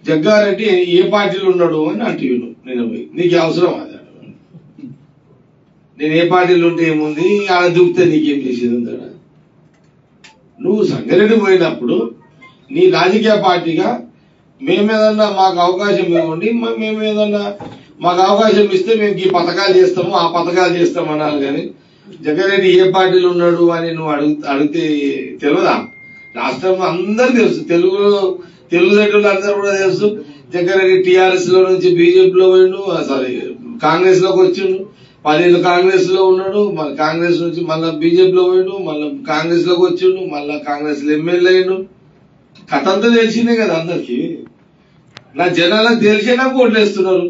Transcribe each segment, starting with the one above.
జగ్గారెడ్డి ఏ పార్టీలో ఉన్నాడు అని అంటే వీళ్ళు నేను పోయి నీకు అవసరం అది నేను ఏ పార్టీలో ఉంటే ఏముంది ఆడ దూకితే నీకేం చేసేది ఉందా నువ్వు సంగారెడ్డి పోయినప్పుడు నీ రాజకీయ పార్టీగా మేమేదన్నా మాకు అవకాశం ఇవ్వండి మ- మేము ఏదన్నా మాకు అవకాశం ఇస్తే మేము ఈ పథకాలు చేస్తాము ఆ పథకాలు చేస్తాం అనాలి కానీ జగ్గారెడ్డి ఏ పార్టీలో ఉన్నాడు అని నువ్వు అడుగు అడిగితే తెలియదా రాష్ట్రంలో అందరు తెలుసు తెలుగు తెలుగుదేశంలో అందరూ కూడా తెలుసు జగ్గారెడ్డి టిఆర్ఎస్ లో నుంచి బీజేపీలో పోయిండు సారీ కాంగ్రెస్ లోకి వచ్చిండు పదేళ్ళు కాంగ్రెస్ లో ఉన్నాడు మళ్ళీ కాంగ్రెస్ నుంచి మళ్ళీ బీజేపీలో పోయిండు మళ్ళీ కాంగ్రెస్ లోకి వచ్చిండు మళ్ళీ కాంగ్రెస్ లో ఎమ్మెల్యే అయ్యిండు కథ అంతా తెలిసిందే కదా అందరికి నా జనాలకు తెలిసే నాకు ఓట్లేస్తున్నారు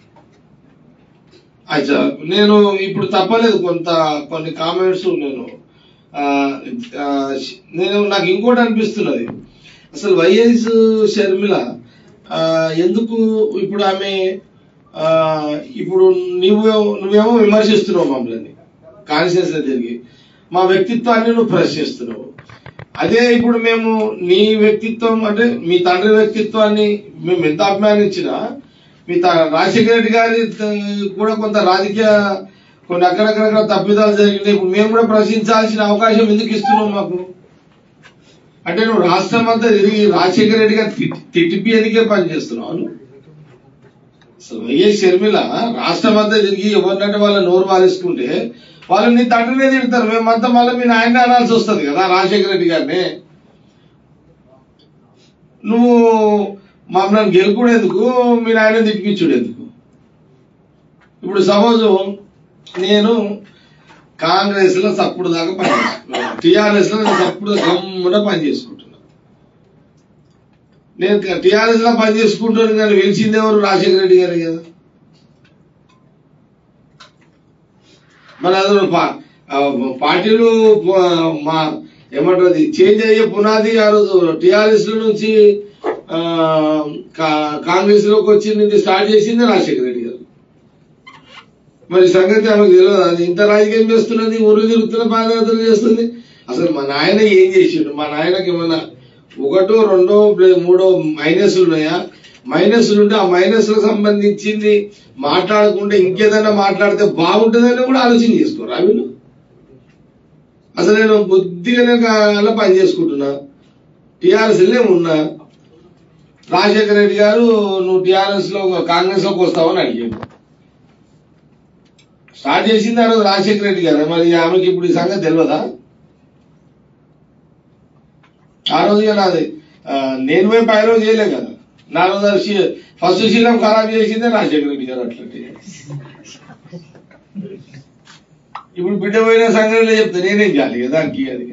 అచ్చా నేను ఇప్పుడు తప్పలేదు కొంత కొన్ని కామెంట్స్ నేను ఆ, ఆ, నేను నాకు ఇంకోటి అనిపిస్తున్నది అసలు వైఎస్ షర్మిల ఆ, ఎందుకు ఇప్పుడు ఆమె ఆ, ఇప్పుడు నువ్వు నువ్వేమో విమర్శిస్తున్నావు మమ్మల్ని కాన్షియస్ తిరిగి మా వ్యక్తిత్వాన్ని నువ్వు ప్రశ్నిస్తున్నావు అదే ఇప్పుడు మేము నీ వ్యక్తిత్వం అంటే మీ తండ్రి వ్యక్తిత్వాన్ని మేము ఎంత అభిమానించినా మీ త- రాజశేఖర రెడ్డి గారి త- కూడా కొంత రాజకీయ కొన్ని అక్కడక్కడ తప్పిదాలు జరిగినాయి ఇప్పుడు మేము కూడా ప్రశ్నించాల్సిన అవకాశం ఎందుకు ఇస్తున్నావు మాకు అంటే నువ్వు రాష్ట్రం అంతా తిరిగి రాజశేఖర రెడ్డి గారు తిట్టిపియనికే పనిచేస్తున్నావు నువ్వు? అసలు వైఎస్ షర్మిల రాష్ట్రం అంతా తిరిగి ఎవరినంటే వాళ్ళ నోరు మారేసుకుంటే వాళ్ళు నీ తండ్రినే తిడతారు మేమంతా మళ్ళీ మీ నాయన అనాల్సి వస్తుంది కదా రాజశేఖర రెడ్డి గారిని నువ్వు మమ్మల్ని గెలుపుడు ఎందుకు మీ నాయన తిట్టిపించుడు ఎందుకు ఇప్పుడు సపోజ్ నేను కాంగ్రెస్ లో సప్పుడు దాకా పని టిఆర్ఎస్ లో నేను సప్పుడు గమ్మున పని చేసుకుంటున్నా నేను టిఆర్ఎస్ లో పని చేసుకుంటాను కానీ పిలిచింది ఎవరు రాజశేఖర రెడ్డి గారు కదా మరి అసలు పా- ఆ పార్టీలు ప- మా ఏమంటారు అది చేంజ్ అయ్యే పునాది ఆ రోజు టిఆర్ఎస్ నుంచి ఆ, కా- కాంగ్రెస్ లోకి వచ్చింది స్టార్ట్ చేసింది రాజశేఖర రెడ్డి గారు మరి సంగతి ఆమెకు తెలియదు అది ఇంత రాజకీయం చేస్తున్నది ఊరు తిరుగుతున్న పాదయాత్రలు చేస్తుంది అసలు మా నాయన ఏం చేసిండు మా నాయనకి ఏమన్నా ఒకటో రెండో ప్లే- మూడో మైనస్లు ఉన్నాయా మైనస్లు ఉంటే ఆ మైనస్లకు సంబంధించింది మాట్లాడకుండా ఇంకేదైనా మాట్లాడితే బాగుంటుందని కూడా ఆలోచన చేసుకోరు వీళ్ళు అసలు నేను బుద్ధిగానే అలా పని చేసుకుంటున్నా టీఆర్ఎస్ ఉన్నా రాజశేఖర రెడ్డి గారు నువ్వు టీఆర్ఎస్ లో కాంగ్రెస్ లోకి వస్తావని అడిగాడు స్టార్ట్ చేసింది ఆ రోజు రాజశేఖర రెడ్డి గారు మరి ఆమెకి ఇప్పుడు ఈ సంగతి తెలియదా ఆ రోజు ఇక నాది ఆ, నేను పోయి పై రోజు చేయలే కదా నా రోజు శీ- ఫస్ట్ శీలం ఖరాబ్ చేసిందే రాజశేఖర రెడ్డి గారు అట్లాంటి ఇప్పుడు బిడ్డ పోయిన సంగతిలో చెప్తే నేనేం చేయాలి కదా దానికి అది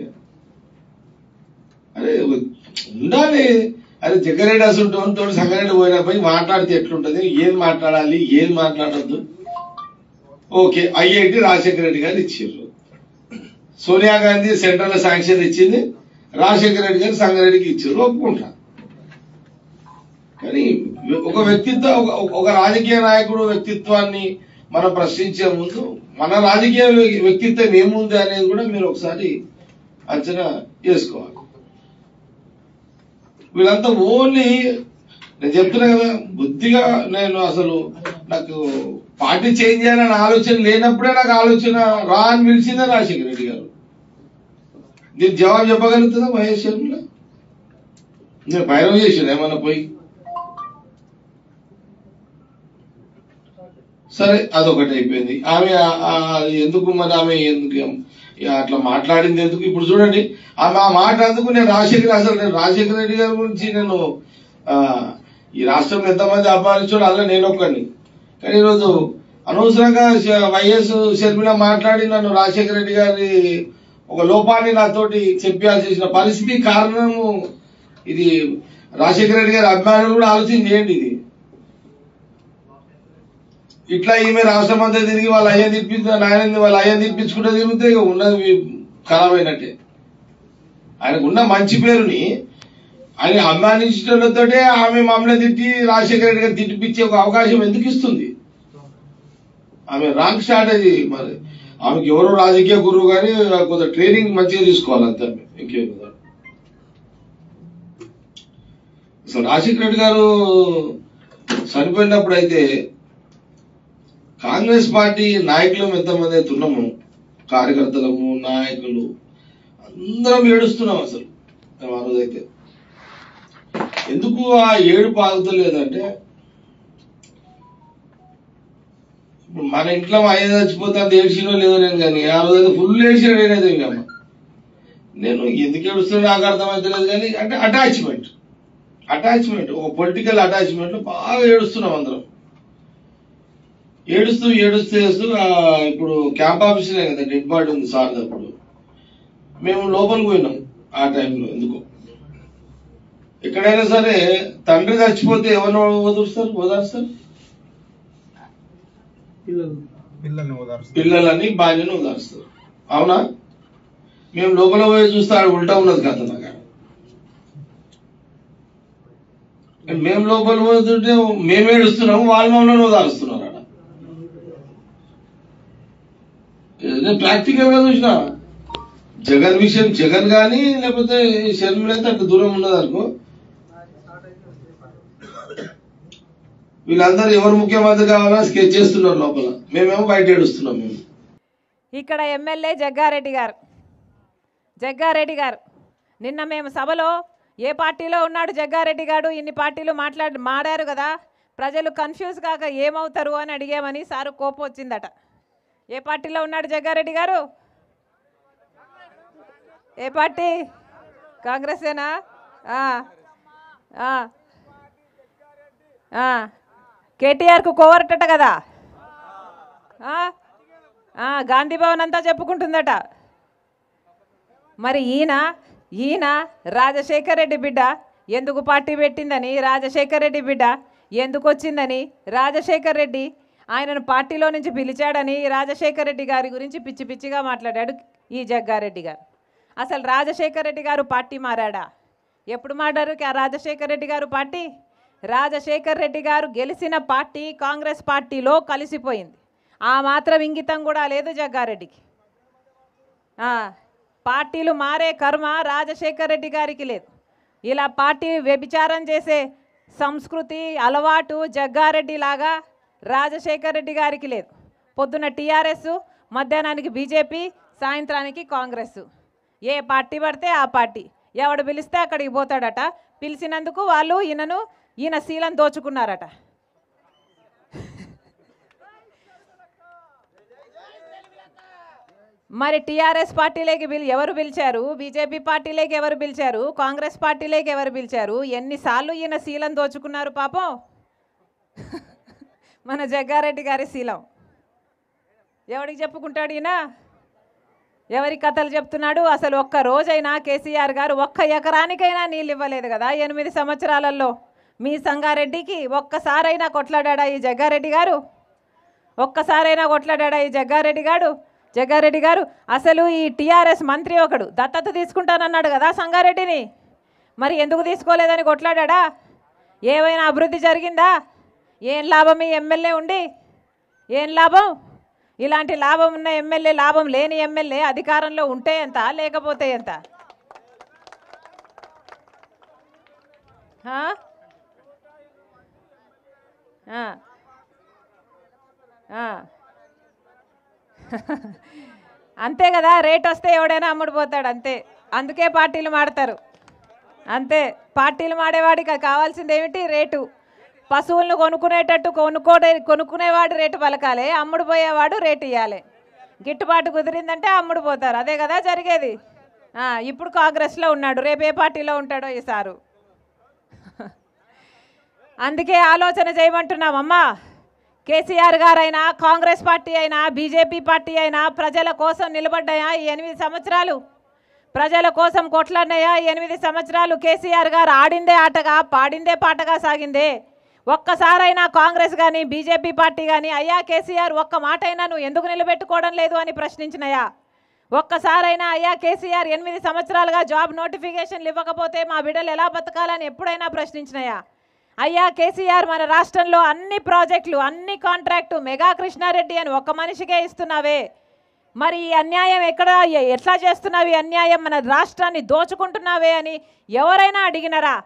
అరే ఉండాలి అరే జగ్గారెడ్డి అసలు తోటి సంగారెడ్డి పోయినా పోయి మాట్లాడితే ఎట్లుంటది ఏం మాట్లాడాలి ఏం మాట్లాడద్దు ఓకే ఐఐటి రాజశేఖర రెడ్డి గారు ఇచ్చారు సోనియా గాంధీ సెంట్రల్ శాంక్షన్ ఇచ్చింది రాజశేఖర రెడ్డి గారు సంగారెడ్డికి ఇచ్చారు ఒప్పుకుంటా కానీ ఒక వ్యక్తిత్వ ఒక- ఒక రాజకీయ నాయకుడు వ్యక్తిత్వాన్ని మనం ప్రశ్నించే ముందు మన రాజకీయ వ్యక్తిత్వం ఏముంది అనేది కూడా మీరు ఒకసారి అంచనా చేసుకోవాలి వీళ్ళంతా ఓన్లీ నేను చెప్తున్నా కదా బుద్ధిగా నేను అసలు నాకు పార్టీ చేంజ్ చేయాలనే ఆలోచన లేనప్పుడే నాకు ఆలోచన రా అని పిలిచిందే రాజశేఖర రెడ్డి గారు దీనికి జవాబు చెప్పగలుగుతుందా మహేష్ శర్మిల నేను భైరవ చేసాను ఏమన్నా పోయి సరే అదొకటి అయిపోయింది ఆమె ఆ- ఆ- ఎందుకు మరి ఆమె ఎందుకు ఇక అట్లా మాట్లాడింది ఎందుకు ఇప్పుడు చూడండి ఆమె ఆ మాట అందుకు నేను రాజశేఖర్ అసలు నేను రాజశేఖర రెడ్డి గారి గురించి నేను ఆ, ఈ రాష్ట్రంలో ఎంతమంది అభిమానించాడు అలా నేను ఒక్కడిని కానీ ఈరోజు అనవసరంగా శ- వైఎస్ షర్మిల మాట్లాడి నన్ను రాజశేఖర రెడ్డి గారి ఒక లోపాన్ని నాతోటి చెప్పాల్సి చేసిన పరిస్థితి కారణము ఇది రాజశేఖర రెడ్డి గారి అభిమానులు కూడా ఆలోచన చేయండి ఇది ఇట్లా ఈమె రాష్ట్రం అంతా తిరిగి వాళ్ళ అయ్యా తిప్పించిన నాయన వాళ్ళ అయ్యా తిప్పించుకుంటే తిరిగితే ఇక ఉన్నది ఖరాబ్ అయినట్టే ఆయనకు ఉన్న మంచి పేరుని ఆయన అభిమానించడంతోటే ఆమె మమ్మల్ని తిట్టి రాజశేఖర రెడ్డి గారు తిట్టిపించే ఒక అవకాశం ఎందుకు ఇస్తుంది ఆమె రాంగ్ స్ట్రాటజీ మరి ఆమెకి ఎవరో రాజకీయ గురువు కానీ కొంత ట్రైనింగ్ మంచిగా తీసుకోవాలి అంతే ఆమె. ఇంకేం కదా అసలు రాజశేఖర రెడ్డి గారు చనిపోయినప్పుడు అయితే కాంగ్రెస్ పార్టీ నాయకులం ఎంతమంది అయితే ఉన్నాము కార్యకర్తలము నాయకులు అందరం ఏడుస్తున్నాం అసలు మేము ఆ రోజైతే ఎందుకు ఆ ఏడు పాగుతలేదంటే ఇప్పుడు మన ఇంట్లో మా అయ్య చచ్చిపోతే అంత ఏడ్చినో లేదో నేను కానీ ఆ రోజు అయితే ఫుల్ ఏడ్చాడు నేనైతే ఇంకా నేను ఎందుకు ఏడుస్తున్నా నాకు అర్థమైతలేదు కానీ అంటే అటాచ్మెంట్ అటాచ్మెంట్ ఒక పొలిటికల్ అటాచ్మెంట్ లో బాగా ఏడుస్తున్నాం అందరం ఏడుస్తూ ఏడుస్తూ ఏడుస్తూ ఆ, ఇప్పుడు క్యాంప్ ఆఫీసులే కదా డెడ్ బాడీ ఉంది సార్ అప్పుడు మేము లోపలికి పోయినాం ఆ టైంలో ఎందుకో ఎక్కడైనా సరే తండ్రి చచ్చిపోతే ఎవరిని వదులుస్తారు ఓదారుస్తారు పిల్లల్ని ఓదారుస్తారు పిల్లలని భార్యను ఓదారుస్తారు అవునా మేము లోపల పోయి చూస్తే ఆడ ఉల్టా ఉన్నది కథ నాకు ఆడ. మేము లోపల పోతుంటే మేము ఏడుస్తున్నాము వాళ్ళు మమ్మల్ని ఓదారుస్తున్నారు ఆడ నేను ప్రాక్టికల్ గా చూసిన జగన్ విషయం జగన్ కానీ లేకపోతే షర్మిల అయితే అట్లా దూరం ఉన్నది అనుకో వీళ్ళందరూ ఎవరు ముఖ్యమంత్రి కావాలని స్కెచ్ చేస్తున్నారు లోపల మేమేమో బయట ఏడుస్తున్నాం మేము ఇక్కడ ఎమ్మెల్యే జగ్గారెడ్డి గారు జగ్గారెడ్డి గారు నిన్న మేము సభలో ఏ పార్టీలో ఉన్నాడు జగ్గారెడ్డి గారు ఇన్ని పార్టీలు మాట్లాడి మాడారు కదా ప్రజలు కన్ఫ్యూజ్ కాక ఏమవుతారు అని అడిగామని సారు కోపం వచ్చిందట ఏ పార్టీలో ఉన్నాడు జగ్గారెడ్డి గారు ఏ పార్టీ కాంగ్రెసేనా ఆ, ఆ, ఆ. కేటీఆర్కు కోవరటట కదా ఆ? ఆ, గాంధీ భవన్ అంతా చెప్పుకుంటుందట మరి ఈయన ఈయన రాజశేఖర్ రెడ్డి బిడ్డ ఎందుకు పార్టీ పెట్టిందని రాజశేఖర్ రెడ్డి బిడ్డ ఎందుకు వచ్చిందని రాజశేఖర్ రెడ్డి ఆయనను పార్టీలో నుంచి పిలిచాడని రాజశేఖర్ రెడ్డి గారి గురించి పిచ్చి పిచ్చిగా మాట్లాడాడు ఈ జగ్గారెడ్డి గారు అసలు రాజశేఖర్ రెడ్డి గారు పార్టీ మారాడా ఎప్పుడు మారారు కా- రాజశేఖర్ రెడ్డి గారు పార్టీ రాజశేఖర్ రెడ్డి గారు గెలిచిన పార్టీ కాంగ్రెస్ పార్టీలో కలిసిపోయింది ఆ మాత్రం ఇంగితం కూడా లేదు జగ్గారెడ్డికి ఆ, పార్టీలు మారే కర్మ రాజశేఖర్ రెడ్డి గారికి లేదు ఇలా పార్టీ వ్యభిచారం చేసే సంస్కృతి అలవాటు జగ్గారెడ్డి లాగా రాజశేఖర్ రెడ్డి గారికి లేదు పొద్దున టీఆర్ఎస్ మధ్యాహ్నానికి బీజేపీ సాయంత్రానికి కాంగ్రెస్ ఏ పార్టీ పడితే ఆ పార్టీ ఎవడు పిలిస్తే అక్కడికి పోతాడట పిలిచినందుకు వాళ్ళు ఈయనను ఈయన శీలం దోచుకున్నారట మరి టీఆర్ఎస్ పార్టీలోకి పిలి ఎవరు పిలిచారు బీజేపీ పార్టీలోకి ఎవరు పిలిచారు కాంగ్రెస్ పార్టీలోకి ఎవరు పిలిచారు ఎన్నిసార్లు ఈయన శీలం దోచుకున్నారు పాపం మన జగ్గారెడ్డి గారి శీలం ఎవరికి చెప్పుకుంటాడు ఈయన ఎవరి కథలు చెప్తున్నాడు అసలు ఒక్క రోజైనా కేసీఆర్ గారు ఒక్క ఎకరానికైనా నీళ్ళు ఇవ్వలేదు కదా ఎనిమిది సంవత్సరాలలో మీ సంగారెడ్డికి ఒక్కసారైనా కొట్లాడా ఈ జగ్గారెడ్డి గారు ఒక్కసారైనా కొట్లాడా ఈ జగ్గారెడ్డి గారు జగ్గారెడ్డి గారు అసలు ఈ టీఆర్ఎస్ మంత్రి ఒకడు దత్తత తీసుకుంటానన్నాడు కదా సంగారెడ్డిని మరి ఎందుకు తీసుకోలేదని కొట్లాడా ఏమైనా అభివృద్ధి జరిగిందా ఏం లాభం ఈ ఎమ్మెల్యే ఉండి ఏం లాభం ఇలాంటి లాభం ఉన్న ఎమ్మెల్యే లాభం లేని ఎమ్మెల్యే అధికారంలో ఉంటే ఎంత లేకపోతే ఎంత ఆ? ఆ. ఆ. అంతే కదా రేట్ వస్తే ఎవడైనా అమ్ముడుపోతాడు అంతే అందుకే పార్టీలు మాడతారు అంతే పార్టీలు మాడేవాడికి కావాల్సింది ఏమిటి రేటు పశువులను కొనుక్కునేటట్టు కొనుక్కోడే కొనుక్కునేవాడు రేటు పలకాలి అమ్ముడు పోయేవాడు రేటు ఇవ్వాలి గిట్టుబాటు కుదిరిందంటే అమ్ముడు పోతారు అదే కదా జరిగేది ఆ, ఇప్పుడు కాంగ్రెస్లో ఉన్నాడు రేపు ఏ పార్టీలో ఉంటాడో ఈ సారు అందుకే ఆలోచన చేయమంటున్నామమ్మా కేసీఆర్ గారైనా కాంగ్రెస్ పార్టీ అయినా బీజేపీ పార్టీ అయినా ప్రజల కోసం నిలబడ్డాయా ఈ ఎనిమిది సంవత్సరాలు ప్రజల కోసం కొట్లాడినాయా ఈ ఎనిమిది సంవత్సరాలు కేసీఆర్ గారు ఆడిందే ఆటగా పాడిందే పాటగా సాగిందే ఒక్కసారైనా కాంగ్రెస్ కానీ బీజేపీ పార్టీ కానీ అయ్యా కేసీఆర్ ఒక్క మాట అయినా నువ్వు ఎందుకు నిలబెట్టుకోవడం లేదు అని ప్రశ్నించినాయా ఒక్కసారైనా అయ్యా కేసీఆర్ ఎనిమిది సంవత్సరాలుగా జాబ్ నోటిఫికేషన్లు ఇవ్వకపోతే మా బిడ్డలు ఎలా బతకాలని ఎప్పుడైనా ప్రశ్నించినాయా అయ్యా కేసీఆర్ మన రాష్ట్రంలో అన్ని ప్రాజెక్టులు అన్ని కాంట్రాక్టు మెగా కృష్ణారెడ్డి అని ఒక్క మనిషికే ఇస్తున్నావే మరి ఈ అన్యాయం ఎక్కడ ఎ- ఎట్లా చేస్తున్నావు ఈ అన్యాయం మన రాష్ట్రాన్ని దోచుకుంటున్నావే అని ఎవరైనా అడిగినరా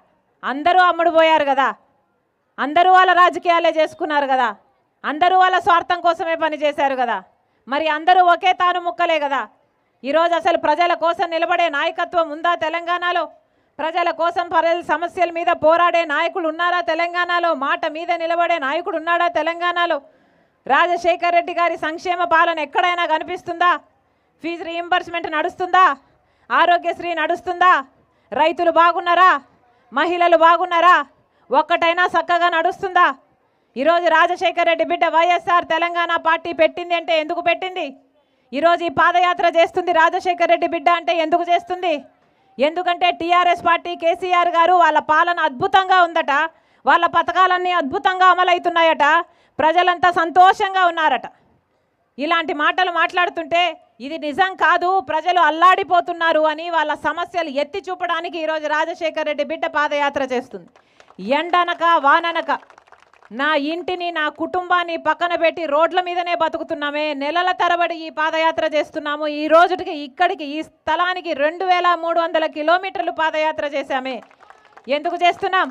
అందరూ అమ్ముడు పోయారు కదా అందరూ వాళ్ళ రాజకీయాలే చేసుకున్నారు కదా అందరూ వాళ్ళ స్వార్థం కోసమే పనిచేశారు కదా మరి అందరూ ఒకే తాను ముక్కలే కదా ఈరోజు అసలు ప్రజల కోసం నిలబడే నాయకత్వం ఉందా తెలంగాణలో ప్రజల కోసం ప్రజల సమస్యల మీద పోరాడే నాయకులు ఉన్నారా తెలంగాణలో మాట మీద నిలబడే నాయకుడు ఉన్నాడా తెలంగాణలో రాజశేఖర్ రెడ్డి గారి సంక్షేమ పాలన ఎక్కడైనా కనిపిస్తుందా ఫీజు రీయింబర్స్మెంట్ నడుస్తుందా ఆరోగ్యశ్రీ నడుస్తుందా రైతులు బాగున్నారా మహిళలు బాగున్నారా ఒక్కటైనా చక్కగా నడుస్తుందా ఈరోజు రాజశేఖర్ రెడ్డి బిడ్డ వైఎస్ఆర్ తెలంగాణ పార్టీ పెట్టింది అంటే ఎందుకు పెట్టింది ఈరోజు ఈ పాదయాత్ర చేస్తుంది రాజశేఖర్ రెడ్డి బిడ్డ అంటే ఎందుకు చేస్తుంది ఎందుకంటే టీఆర్ఎస్ పార్టీ కేసీఆర్ గారు వాళ్ళ పాలన అద్భుతంగా ఉందట వాళ్ళ పథకాలన్నీ అద్భుతంగా అమలవుతున్నాయట ప్రజలంతా సంతోషంగా ఉన్నారట ఇలాంటి మాటలు మాట్లాడుతుంటే ఇది నిజం కాదు ప్రజలు అల్లాడిపోతున్నారు అని వాళ్ళ సమస్యలు ఎత్తి చూపడానికి ఈరోజు రాజశేఖర్ రెడ్డి బిడ్డ పాదయాత్ర చేస్తుంది ఎండనక వాననక నా ఇంటిని నా కుటుంబాన్ని పక్కన పెట్టి రోడ్ల మీదనే బతుకుతున్నామే నెలల తరబడి ఈ పాదయాత్ర చేస్తున్నాము ఈ రోజుకి ఇక్కడికి ఈ స్థలానికి రెండు వేల మూడు వందల కిలోమీటర్లు పాదయాత్ర చేశామే ఎందుకు చేస్తున్నాం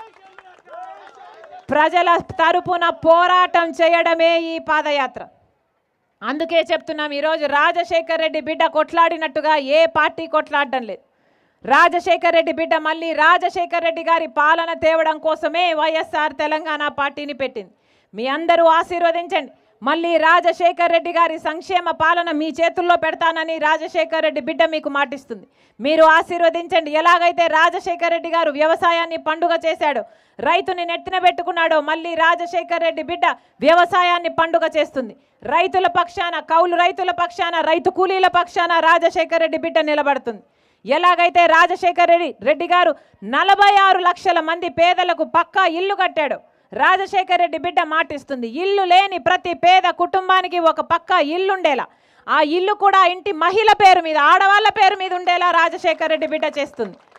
ప్రజల తరపున పోరాటం చేయడమే ఈ పాదయాత్ర అందుకే చెప్తున్నాం ఈరోజు రాజశేఖర్ రెడ్డి బిడ్డ కొట్లాడినట్టుగా ఏ పార్టీ కొట్లాడడం లేదు రాజశేఖర్ రెడ్డి బిడ్డ మళ్ళీ రాజశేఖర్ రెడ్డి గారి పాలన తేవడం కోసమే వైఎస్ఆర్ తెలంగాణ పార్టీని పెట్టింది మీ అందరూ ఆశీర్వదించండి మళ్ళీ రాజశేఖర్ రెడ్డి గారి సంక్షేమ పాలన మీ చేతుల్లో పెడతానని రాజశేఖర్ రెడ్డి బిడ్డ మీకు మాటిస్తుంది మీరు ఆశీర్వదించండి ఎలాగైతే రాజశేఖర్ రెడ్డి గారు వ్యవసాయాన్ని పండుగ చేశాడో రైతుని నెత్తిన పెట్టుకున్నాడో మళ్ళీ రాజశేఖర్ రెడ్డి బిడ్డ వ్యవసాయాన్ని పండుగ చేస్తుంది రైతుల పక్షాన కౌలు రైతుల పక్షాన రైతు కూలీల పక్షాన రాజశేఖర్ రెడ్డి బిడ్డ నిలబడుతుంది ఎలాగైతే రాజశేఖర్ రెడ్డి రెడ్డి గారు నలభై ఆరు లక్షల మంది పేదలకు పక్కా ఇల్లు కట్టాడు రాజశేఖర్ రెడ్డి బిడ్డ మాటిస్తుంది ఇల్లు లేని ప్రతి పేద కుటుంబానికి ఒక పక్కా ఇల్లుండేలా ఆ ఇల్లు కూడా ఇంటి మహిళ పేరు మీద ఆడవాళ్ళ పేరు మీద ఉండేలా రాజశేఖర్ రెడ్డి బిడ్డ చేస్తుంది